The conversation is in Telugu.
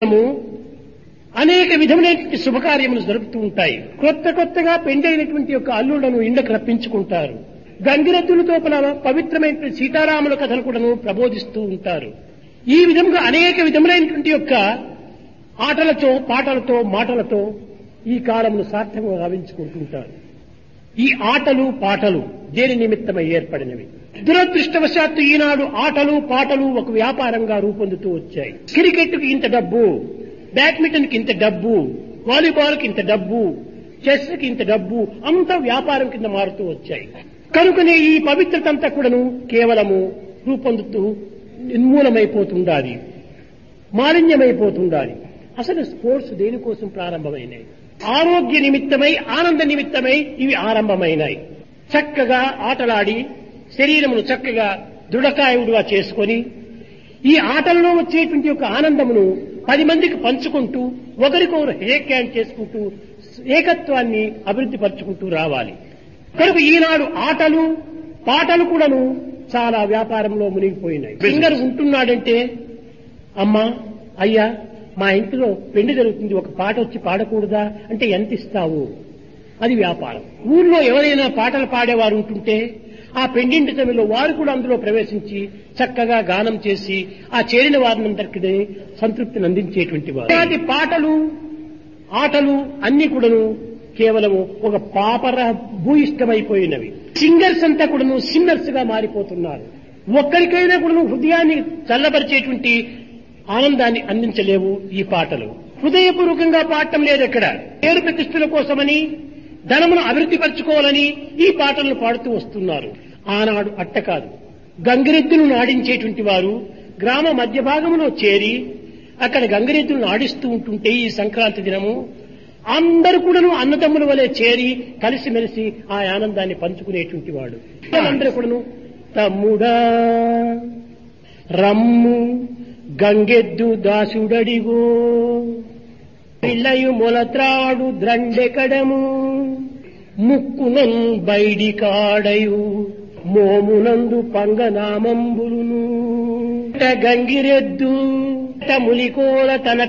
మనము అనేక విధములైనటువంటి శుభకార్యములు జరుపుతూ ఉంటాయి కొత్త కొత్తగా పెండైనటువంటి యొక్క అల్లులను ఇండకు రప్పించుకుంటారు గంగిరెద్దులతో పల పవిత్రమైనటువంటి సీతారాముల కథలు కూడాను ప్రబోధిస్తూ ఉంటారు ఈ విధంగా అనేక విధములైనటువంటి యొక్క ఆటలతో పాటలతో మాటలతో ఈ కాలమును సార్థకంగా గావించుకుంటుంటారు ఈ ఆటలు పాటలు దేని నిమిత్తమై ఏర్పడినవి దురదృష్టవశాత్తు ఈనాడు ఆటలు పాటలు ఒక వ్యాపారంగా రూపొందుతూ వచ్చాయి క్రికెట్కి ఇంత డబ్బు బ్యాడ్మింటన్కి ఇంత డబ్బు వాలీబాల్కి ఇంత డబ్బు చెస్కి ఇంత డబ్బు అంతా వ్యాపారం కింద మారుతూ వచ్చాయి కనుకనే ఈ పవిత్రత అంతా కూడాను కేవలము రూపొందుతూ నిర్మూలమైపోతుండాలి మాలిన్యమైపోతుండాలి అసలు స్పోర్ట్స్ దేనికోసం ప్రారంభమైనాయి ఆరోగ్య నిమిత్తమై ఆనంద నిమిత్తమై ఇవి ఆరంభమైనాయి చక్కగా ఆటలాడి శరీరమును చక్కగా దృఢకాయుడుగా చేసుకొని ఈ ఆటల్లో వచ్చేటువంటి యొక్క ఆనందమును పది మందికి పంచుకుంటూ ఒకరికొకరు హేక్ హ్యాండ్ చేసుకుంటూ ఏకత్వాన్ని అభివృద్ధి పరుచుకుంటూ రావాలి కనుక ఈనాడు ఆటలు పాటలు కూడాను చాలా వ్యాపారంలో మునిగిపోయినాయి సింగర్ ఉంటున్నాడంటే అమ్మా అయ్యా మా ఇంటిలో పెళ్లి జరుగుతుంది ఒక పాట వచ్చి పాడకూడదా అంటే ఎంత ఇస్తావు అది వ్యాపారం ఊర్లో ఎవరైనా పాటలు పాడేవారు ఉంటుంటే ఆ పెండింటి సమయంలో వారు కూడా అందులో ప్రవేశించి చక్కగా గానం చేసి ఆ చేరిన వారినందరికీ సంతృప్తిని అందించేటువంటి వారు ఇలాంటి పాటలు ఆటలు అన్ని కూడాను కేవలము ఒక పాపర భూయిష్టమైపోయినవి సింగర్స్ అంతా కూడాను సిన్నర్స్ గా మారిపోతున్నారు ఒక్కరికైనా కూడాను హృదయాన్ని చల్లబరిచేటువంటి ఆనందాన్ని అందించలేవు ఈ పాటలు హృదయపూర్వకంగా పాడటం లేదు ఎక్కడ పేరు ప్రతిష్టల కోసమని ధనమును అభివృద్ధి పరచుకోవాలని ఈ పాటలను పాడుతూ వస్తున్నారు ఆనాడు అట్ట కాదు గంగిరెద్దులను ఆడించేటువంటి వారు గ్రామ మధ్య భాగంలో చేరి అక్కడ గంగిరెద్దులను ఆడిస్తూ ఉంటుంటే ఈ సంక్రాంతి దినము అందరూ కూడాను అన్నదమ్ముల వలె చేరి కలిసిమెలిసి ఆ ఆనందాన్ని పంచుకునేటువంటి వాడు అందరూ కూడాను తమ్ముడా రమ్ము గంగెద్దు దాసుడడిగో పిల్లయు మొలత్రాడు ద్రండెకడము ముక్కునం బైడి కాడయు మోమునందు పంగనామంబులును గంగిరెద్దు ములికోల తన